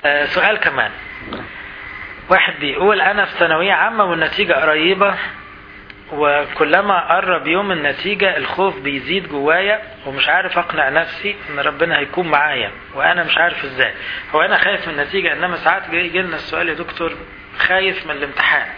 آه سؤال كمان واحد بيقول انا في ثانويه عامه والنتيجه قريبه وكلما قرب يوم النتيجة الخوف بيزيد جوايا ومش عارف أقنع نفسي إن ربنا هيكون معايا وأنا مش عارف إزاي هو أنا خايف من النتيجة إنما ساعات يجي لنا السؤال يا دكتور خايف من الامتحان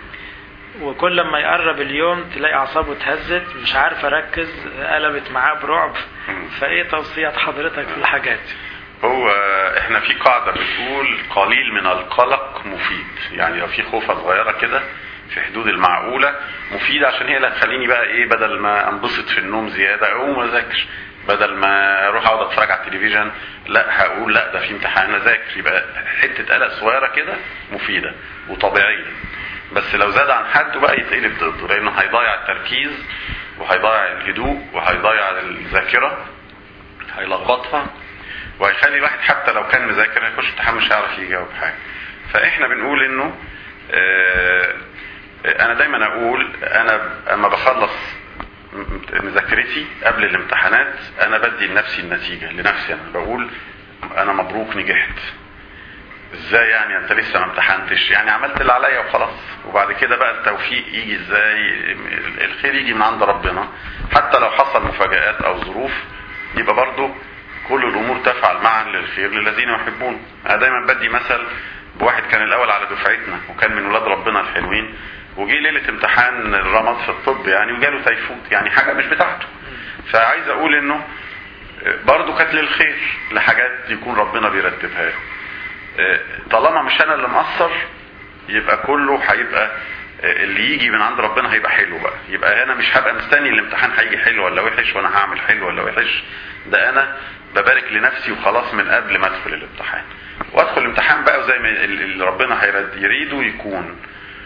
وكل ما يقرب اليوم تلاقي أعصابه اتهزت مش عارف أركز قلبت معاه برعب فإيه توصيات حضرتك في الحاجات هو احنا في قاعدة بتقول قليل من القلق مفيد يعني لو في خوفة صغيرة كده في حدود المعقولة مفيدة عشان هي اللي هتخليني بقى ايه بدل ما انبسط في النوم زيادة اقوم اذاكر بدل ما اروح اقعد اتفرج على التلفزيون لا هقول لا ده في امتحان اذاكر يبقى حتة قلق صغيرة كده مفيدة وطبيعية بس لو زاد عن حده بقى يتقلب ضده لانه هيضيع التركيز وهيضيع الهدوء وهيضيع الذاكرة هيلخبطها وهيخلي الواحد حتى لو كان مذاكر هيخش امتحان مش هيعرف يجاوب حاجة فاحنا بنقول انه آه انا دايما اقول انا اما بخلص مذاكرتي قبل الامتحانات انا بدي لنفسي النتيجة لنفسي انا بقول انا مبروك نجحت ازاي يعني انت لسه ما امتحنتش يعني عملت اللي عليا وخلاص وبعد كده بقى التوفيق يجي ازاي الخير يجي من عند ربنا حتى لو حصل مفاجآت او ظروف يبقى برضه كل الامور تفعل معا للخير للذين يحبون انا دايما بدي مثل بواحد كان الاول على دفعتنا وكان من ولاد ربنا الحلوين وجي ليله امتحان الرمض في الطب يعني وجاله تيفود يعني حاجه مش بتاعته فعايز اقول انه برضه كانت للخير لحاجات يكون ربنا بيرتبها له طالما مش انا اللي مقصر يبقى كله هيبقى اللي يجي من عند ربنا هيبقى حلو بقى يبقى انا مش هبقى مستني الامتحان هيجي حلو ولا وحش وانا هعمل حلو ولا وحش ده انا ببارك لنفسي وخلاص من قبل ما ادخل الامتحان وادخل الامتحان بقى زي ما اللي ربنا يريده يكون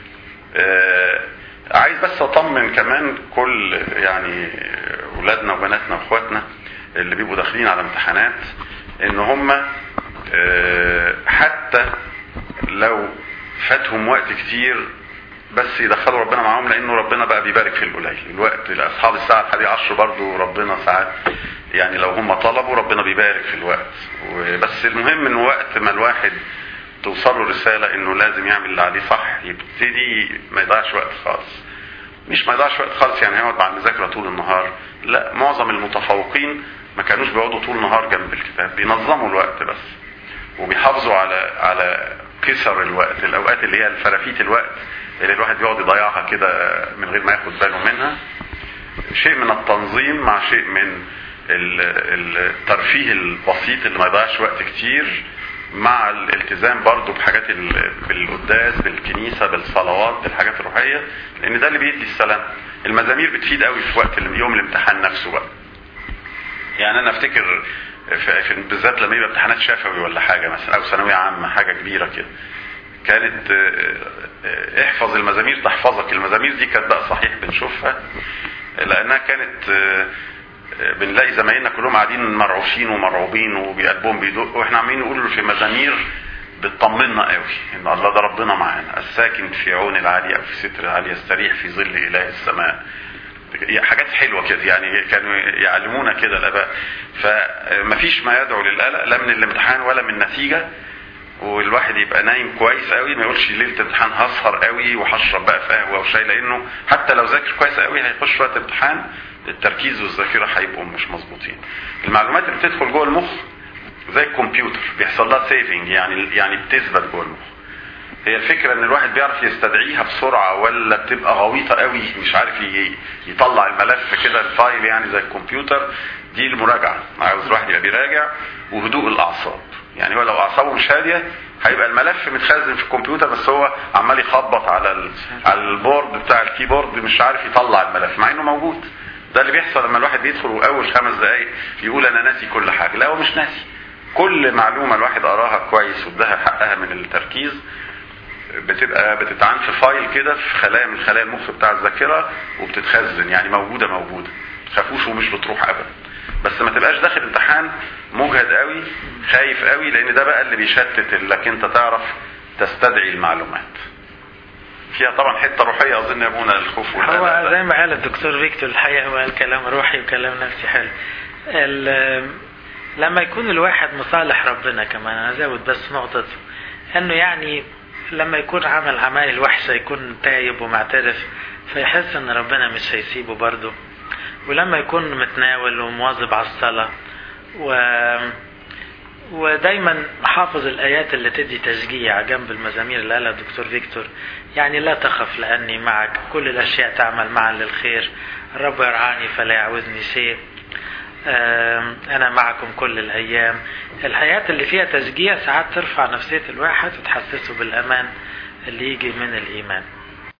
آه عايز بس اطمن كمان كل يعني ولادنا وبناتنا واخواتنا اللي بيبقوا داخلين على امتحانات ان هم آه حتى لو فاتهم وقت كتير بس يدخلوا ربنا معاهم لانه ربنا بقى بيبارك في القليل الوقت لاصحاب الساعه الحادية عشر برضو ربنا ساعات يعني لو هم طلبوا ربنا بيبارك في الوقت بس المهم ان وقت ما الواحد توصل له رساله انه لازم يعمل اللي عليه صح يبتدي ما يضيعش وقت خالص مش ما يضيعش وقت خالص يعني هيقعد على المذاكره طول النهار لا معظم المتفوقين ما كانوش بيقعدوا طول النهار جنب الكتاب بينظموا الوقت بس وبيحافظوا على على كسر الوقت الاوقات اللي هي الفرافيت الوقت اللي الواحد بيقعد يضيعها كده من غير ما ياخد باله منها شيء من التنظيم مع شيء من الترفيه البسيط اللي ما يضيعش وقت كتير مع الالتزام برضو بحاجات بالقداس بالكنيسة بالصلوات بالحاجات الروحية لان ده اللي بيدي السلام المزامير بتفيد قوي في وقت يوم الامتحان نفسه بقى يعني انا افتكر في بالذات لما يبقى امتحانات شفوي ولا حاجة مثلا او ثانوية عامة حاجة كبيرة كده كانت احفظ المزامير تحفظك المزامير دي كانت بقى صحيح بنشوفها لانها كانت بنلاقي زمايلنا كلهم قاعدين مرعوشين ومرعوبين وقلبهم بيدق واحنا عمالين نقول في مزامير بتطمنا قوي ان الله ده ربنا معانا الساكن في عون العالي او في ستر العالي يستريح في ظل اله السماء حاجات حلوه كده يعني كانوا يعلمونا كده الاباء فمفيش ما يدعو للقلق لا من الامتحان ولا من النتيجه والواحد يبقى نايم كويس قوي ما يقولش ليله امتحان هسهر قوي وهشرب بقى في قهوه وشاي لانه حتى لو ذاكر كويس قوي هيخش وقت امتحان التركيز والذاكره هيبقوا مش مظبوطين المعلومات اللي بتدخل جوه المخ زي الكمبيوتر بيحصل لها سيفنج يعني يعني بتثبت جوه المخ هي الفكره ان الواحد بيعرف يستدعيها بسرعه ولا بتبقى غويطه قوي مش عارف يطلع الملف كده الفايل يعني زي الكمبيوتر دي المراجعه عاوز الواحد يبقى بيراجع وهدوء الاعصاب يعني هو لو اعصابه مش هاديه هيبقى الملف متخزن في الكمبيوتر بس هو عمال يخبط على ال... على البورد بتاع الكيبورد مش عارف يطلع الملف مع انه موجود ده اللي بيحصل لما الواحد بيدخل واول خمس دقائق يقول انا ناسي كل حاجه لا هو مش ناسي كل معلومه الواحد قراها كويس واداها حقها من التركيز بتبقى بتتعان في فايل كده في خلايا من خلايا المخ بتاع الذاكره وبتتخزن يعني موجوده موجوده تخافوش ومش بتروح ابدا بس ما تبقاش داخل امتحان مجهد قوي خايف قوي لان ده بقى اللي بيشتت انك انت تعرف تستدعي المعلومات فيها طبعا حته روحيه اظن يا ابونا الخوف هو زي ما قال الدكتور فيكتور الحقيقه هو الكلام روحي وكلام نفسي حلو لما يكون الواحد مصالح ربنا كمان انا ازود بس نقطة انه يعني لما يكون عمل عمايل وحشة يكون تايب ومعترف فيحس ان ربنا مش هيسيبه برضه ولما يكون متناول ومواظب على الصلاة و... ودايما حافظ الآيات اللي تدي تشجيع جنب المزامير اللي قالها الدكتور فيكتور يعني لا تخف لأني معك كل الأشياء تعمل معا للخير الرب يرعاني فلا يعوزني شيء أنا معكم كل الأيام الحياة اللي فيها تشجيع ساعات ترفع نفسية الواحد وتحسسه بالأمان اللي يجي من الإيمان